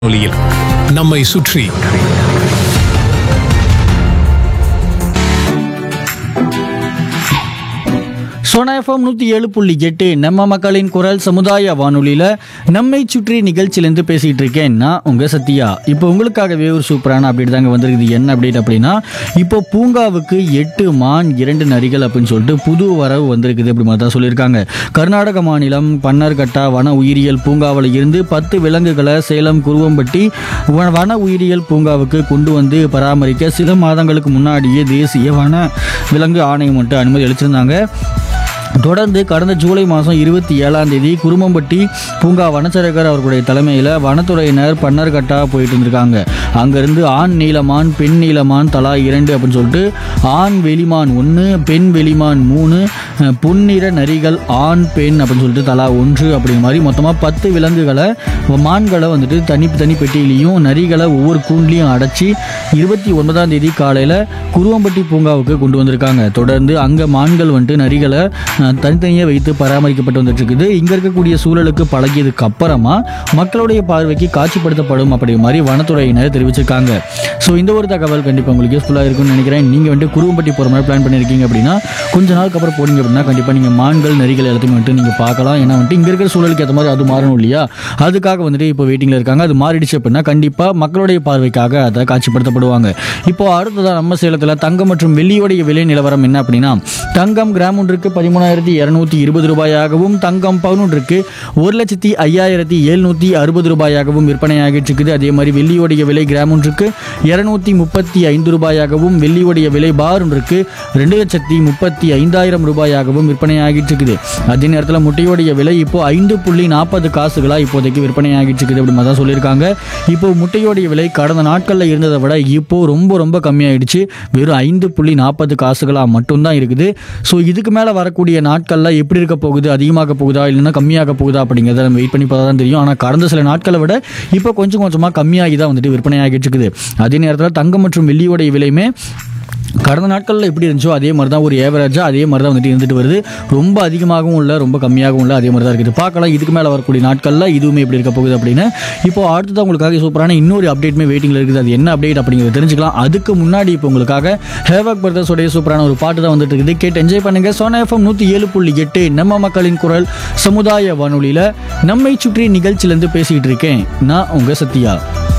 ஒளியில் நம்மை சுற்றி சோனா எஃப்எம் நூற்றி ஏழு புள்ளி எட்டு நம்ம மக்களின் குரல் சமுதாய வானொலியில் நம்மை சுற்றி நிகழ்ச்சியிலேருந்து பேசிகிட்டு இருக்கேன் நான் உங்கள் சத்யா இப்போ உங்களுக்காகவே ஒரு சூப்பரான அப்டேட் தாங்க வந்திருக்குது என்ன அப்டேட் அப்படின்னா இப்போ பூங்காவுக்கு எட்டு மான் இரண்டு நரிகள் அப்படின்னு சொல்லிட்டு புது வரவு வந்திருக்குது அப்படி மாதிரி தான் சொல்லியிருக்காங்க கர்நாடக மாநிலம் பன்னர்கட்டா வன உயிரியல் பூங்காவில் இருந்து பத்து விலங்குகளை சேலம் குருவம்பட்டி வ- வன உயிரியல் பூங்காவுக்கு கொண்டு வந்து பராமரிக்க சில மாதங்களுக்கு முன்னாடியே தேசிய வன விலங்கு ஆணையம் மட்டும் அனுமதி அளிச்சிருந்தாங்க தொடர்ந்து கடந்த ஜூலை மாதம் இருபத்தி ஏழாம் தேதி குருமம்பட்டி பூங்கா வனச்சரகர் அவர்களுடைய தலைமையில் வனத்துறையினர் பன்னர்கட்டா போயிட்டு இருந்திருக்காங்க அங்கேருந்து ஆண் நீலமான் பெண் நீலமான் தலா இரண்டு அப்படின்னு சொல்லிட்டு ஆண் வெளிமான் ஒன்று பெண் வெளிமான் மூணு அஹ், பொன்னிற நரிகள் ஆண் பெண் அப்படின்னு சொல்லிட்டு தலா ஒன்று அப்படிங்கிற மாதிரி மொத்தமாக பத்து விலங்குகளை மான்களை வந்துட்டு தனி தனி பெட்டியிலையும் நரிகளை ஒவ்வொரு கூண்ட்லையும் அடைச்சி இருபத்தி ஒன்பதாம் தேதி காலையில் குருவம்பட்டி பூங்காவுக்கு கொண்டு வந்திருக்காங்க தொடர்ந்து அங்கே மான்கள் வந்துட்டு நரிகளை அஹ், தனித்தனியாக வைத்து பராமரிக்கப்பட்டு வந்துட்டு இருக்குது இங்கே இருக்கக்கூடிய சூழலுக்கு பழகியதுக்கு அப்புறமா மக்களுடைய பார்வைக்கு காட்சிப்படுத்தப்படும் அப்படிங்கிற மாதிரி வனத்துறையினர் தெரிவிச்சிருக்காங்க ஸோ இந்த ஒரு தகவல் கண்டிப்பாக உங்களுக்கு யூஸ்ஃபுல்லாக இருக்கும்னு நினைக்கிறேன் நீங்கள் வந்துட்டு குருவம்பட்டி போகிற மாதிரி பிளான் பண்ணியிருக்கீங்க அப்படின்னா கொஞ்ச நாளுக்கு அப்புறம் போனீங்க அப்படின்னா கண்டிப்பாக நீங்கள் மான்கள் நரிகள் எல்லாத்தையும் வந்துட்டு நீங்கள் பார்க்கலாம் ஏன்னா வந்துட்டு இங்கே இருக்கிற சூழலுக்கு ஏற்ற மாதிரி அது மாறணும் இல்லையா அதுக்காக வந்துட்டு இப்போ வெயிட்டிங்கில் இருக்காங்க அது மாறிடுச்சு அப்படின்னா கண்டிப்பாக மக்களுடைய பார்வைக்காக அதை காட்சிப்படுத்தப்படுவாங்க இப்போ அடுத்ததாக நம்ம சேலத்தில் தங்கம் மற்றும் வெள்ளியோடைய விலை நிலவரம் என்ன அப்படின்னா தங்கம் கிராம் ஒன்றுக்கு பதிமூணாயிரத்தி இரநூத்தி இருபது ரூபாயாகவும் தங்கம் பவுன் ஒன்றுக்கு ஒரு லட்சத்தி ஐயாயிரத்தி எழுநூற்றி அறுபது ரூபாயாகவும் விற்பனையாகிட்டு இருக்குது அதே மாதிரி வெள்ளியோடைய விலை கிராம் ஒன்றுக்கு இரநூத்தி முப்பத்தி ஐந்து ரூபாயாகவும் வெள்ளியோடைய விலை பார் ஒன்றுக்கு ரெண்டு லட்சத்தி முப்பத்தி ஐந்தாயிரம் ரூபாயாகவும் விற்பனையாகிட்டு இருக்குது அதே நேரத்தில் முட்டையோடைய விலை இப்போ ஐந்து புள்ளி நாற்பது காசுகளாக இப்போதைக்கு விற்பனையாகிட்டு இருக்குது அப்படி மாதிரி தான் சொல்லியிருக்காங்க இப்போ முட்டையோடைய விலை கடந்த நாட்களில் இருந்ததை விட இப்போ ரொம்ப ரொம்ப கம்மியாயிடுச்சு வெறும் ஐந்து புள்ளி நாற்பது காசுகளாக மட்டும்தான் இருக்குது ஸோ இதுக்கு மேலே வரக்கூடிய நாட்களில் எப்படி இருக்க போகுது அதிகமாக போகுதா இல்லைன்னா கம்மியாக போகுதா அப்படிங்கிறத நம்ம வெயிட் பண்ணி பார்த்தா தான் தெரியும் ஆனால் கடந்த சில நாட்களை விட இப்போ கொஞ்சம் கொஞ்சமாக கம்மியாகி தான் வந்துட்டு விற்பனையாகிட்டு இருக்குது அதே நேரத்தில் தங்கம் மற்றும் வெள்ளியோடைய விலையுமே கடந்த நாட்களில் எப்படி இருந்துச்சோ அதே மாதிரி தான் ஒரு ஏவரேஜாக அதே மாதிரி தான் வந்துட்டு இருந்துட்டு வருது ரொம்ப அதிகமாகவும் இல்லை ரொம்ப கம்மியாகவும் இல்லை அதே மாதிரி தான் இருக்குது பார்க்கலாம் இதுக்கு மேலே வரக்கூடிய நாட்களில் இதுவுமே எப்படி இருக்க போகுது அப்படின்னு இப்போ அடுத்தது உங்களுக்காக சூப்பரான இன்னொரு அப்டேட்மே வெயிட்டிங்கில் இருக்குது அது என்ன அப்டேட் அப்படிங்கிறத தெரிஞ்சுக்கலாம் அதுக்கு முன்னாடி இப்போ உங்களுக்காக ஹேவக் பிரதர்ஸோடைய சூப்பரான ஒரு பாட்டு தான் வந்துட்டு இருக்குது கேட்டு என்ஜாய் பண்ணுங்க சோனா எஃப்எம் நூற்றி ஏழு புள்ளி எட்டு நம்ம மக்களின் குரல் சமுதாய வானொலியில் நம்மை சுற்றி நிகழ்ச்சியிலேருந்து பேசிக்கிட்டு இருக்கேன் நான் உங்கள் சத்யா